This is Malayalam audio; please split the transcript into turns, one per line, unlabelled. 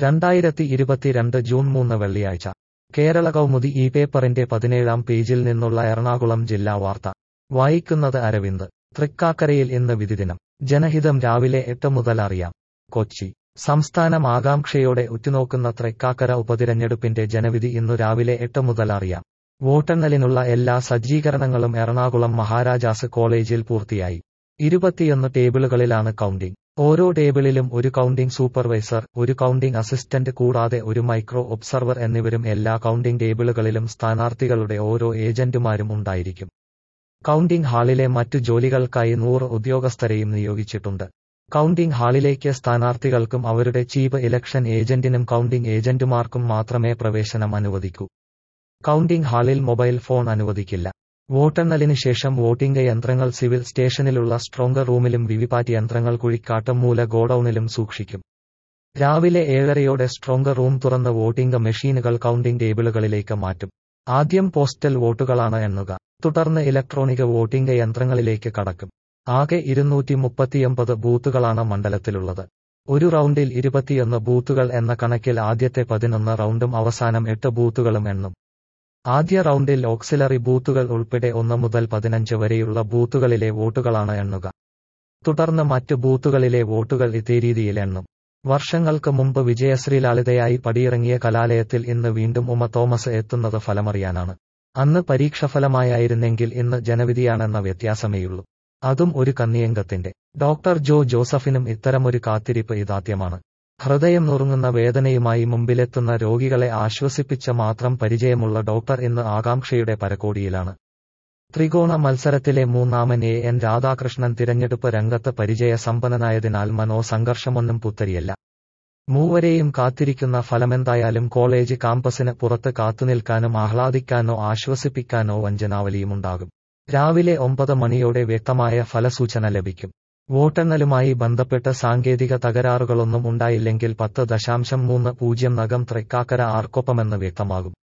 രണ്ടായിരത്തി ഇരുപത്തിരണ്ട് ജൂൺ മൂന്ന് വെള്ളിയാഴ്ച കേരള കൗമുദി ഈ പേപ്പറിന്റെ പതിനേഴാം പേജിൽ നിന്നുള്ള എറണാകുളം ജില്ലാ വാർത്ത വായിക്കുന്നത് അരവിന്ദ് തൃക്കാക്കരയിൽ ഇന്ന് വിധിദിനം ജനഹിതം രാവിലെ എട്ട് മുതൽ അറിയാം കൊച്ചി സംസ്ഥാനം ആകാംക്ഷയോടെ ഉറ്റുനോക്കുന്ന തൃക്കാക്കര ഉപതിരഞ്ഞെടുപ്പിന്റെ ജനവിധി ഇന്നു രാവിലെ എട്ട് മുതൽ അറിയാം വോട്ടെണ്ണലിനുള്ള എല്ലാ സജ്ജീകരണങ്ങളും എറണാകുളം മഹാരാജാസ് കോളേജിൽ പൂർത്തിയായി ഇരുപത്തിയൊന്ന് ടേബിളുകളിലാണ് കൗണ്ടിംഗ് ഓരോ ടേബിളിലും ഒരു കൗണ്ടിംഗ് സൂപ്പർവൈസർ ഒരു കൗണ്ടിംഗ് അസിസ്റ്റന്റ് കൂടാതെ ഒരു മൈക്രോ ഒബ്സർവർ എന്നിവരും എല്ലാ കൗണ്ടിംഗ് ടേബിളുകളിലും സ്ഥാനാർത്ഥികളുടെ ഓരോ ഏജന്റുമാരും ഉണ്ടായിരിക്കും കൗണ്ടിംഗ് ഹാളിലെ മറ്റു ജോലികൾക്കായി നൂറ് ഉദ്യോഗസ്ഥരെയും നിയോഗിച്ചിട്ടുണ്ട് കൗണ്ടിംഗ് ഹാളിലേക്ക് സ്ഥാനാർത്ഥികൾക്കും അവരുടെ ചീഫ് ഇലക്ഷൻ ഏജന്റിനും കൗണ്ടിംഗ് ഏജന്റുമാർക്കും മാത്രമേ പ്രവേശനം അനുവദിക്കൂ കൗണ്ടിംഗ് ഹാളിൽ മൊബൈൽ ഫോൺ അനുവദിക്കില്ല വോട്ടെണ്ണലിന് ശേഷം വോട്ടിംഗ് യന്ത്രങ്ങൾ സിവിൽ സ്റ്റേഷനിലുള്ള സ്ട്രോങ് റൂമിലും വിവിപാറ്റ് യന്ത്രങ്ങൾ കുഴിക്കാട്ടം മൂല ഗോഡൌണിലും സൂക്ഷിക്കും രാവിലെ ഏഴരയോടെ സ്ട്രോങ് റൂം തുറന്ന് വോട്ടിംഗ് മെഷീനുകൾ കൗണ്ടിംഗ് ടേബിളുകളിലേക്ക് മാറ്റും ആദ്യം പോസ്റ്റൽ വോട്ടുകളാണ് എണ്ണുക തുടർന്ന് ഇലക്ട്രോണിക് വോട്ടിംഗ് യന്ത്രങ്ങളിലേക്ക് കടക്കും ആകെ ഇരുന്നൂറ്റി മുപ്പത്തിയൊമ്പത് ബൂത്തുകളാണ് മണ്ഡലത്തിലുള്ളത് ഒരു റൗണ്ടിൽ ഇരുപത്തിയൊന്ന് ബൂത്തുകൾ എന്ന കണക്കിൽ ആദ്യത്തെ പതിനൊന്ന് റൗണ്ടും അവസാനം എട്ട് ബൂത്തുകളും എണ്ണും ആദ്യ റൗണ്ടിൽ ഓക്സിലറി ബൂത്തുകൾ ഉൾപ്പെടെ ഒന്ന് മുതൽ പതിനഞ്ച് വരെയുള്ള ബൂത്തുകളിലെ വോട്ടുകളാണ് എണ്ണുക തുടർന്ന് മറ്റ് ബൂത്തുകളിലെ വോട്ടുകൾ ഇതേ രീതിയിൽ എണ്ണും വർഷങ്ങൾക്ക് മുമ്പ് വിജയശ്രീ ലാളിതയായി പടിയിറങ്ങിയ കലാലയത്തിൽ ഇന്ന് വീണ്ടും ഉമ തോമസ് എത്തുന്നത് ഫലമറിയാനാണ് അന്ന് പരീക്ഷഫലമായിരുന്നെങ്കിൽ ഇന്ന് ജനവിധിയാണെന്ന വ്യത്യാസമേയുള്ളൂ അതും ഒരു കന്നിയംഗത്തിന്റെ ഡോക്ടർ ജോ ജോസഫിനും ഇത്തരമൊരു കാത്തിരിപ്പ് ഇതാദ്യമാണ് ഹൃദയം നുറുങ്ങുന്ന വേദനയുമായി മുമ്പിലെത്തുന്ന രോഗികളെ ആശ്വസിപ്പിച്ച മാത്രം പരിചയമുള്ള ഡോക്ടർ ഇന്ന് ആകാംക്ഷയുടെ പരകോടിയിലാണ് ത്രികോണ മത്സരത്തിലെ മൂന്നാമൻ എ എൻ രാധാകൃഷ്ണൻ തിരഞ്ഞെടുപ്പ് രംഗത്ത് പരിചയ സമ്പന്നനായതിനാൽ മനോസംഘർഷമൊന്നും പുത്തരിയല്ല മൂവരെയും കാത്തിരിക്കുന്ന ഫലമെന്തായാലും കോളേജ് കാമ്പസിന് പുറത്ത് കാത്തുനിൽക്കാനും ആഹ്ലാദിക്കാനോ ആശ്വസിപ്പിക്കാനോ വഞ്ചനാവലിയുമുണ്ടാകും രാവിലെ ഒമ്പത് മണിയോടെ വ്യക്തമായ ഫലസൂചന ലഭിക്കും വോട്ടെണ്ണലുമായി ബന്ധപ്പെട്ട് സാങ്കേതിക തകരാറുകളൊന്നും ഉണ്ടായില്ലെങ്കിൽ പത്ത് ദശാംശം മൂന്ന് പൂജ്യം നഗം തൃക്കാക്കര ആർക്കൊപ്പമെന്ന് വ്യക്തമാകും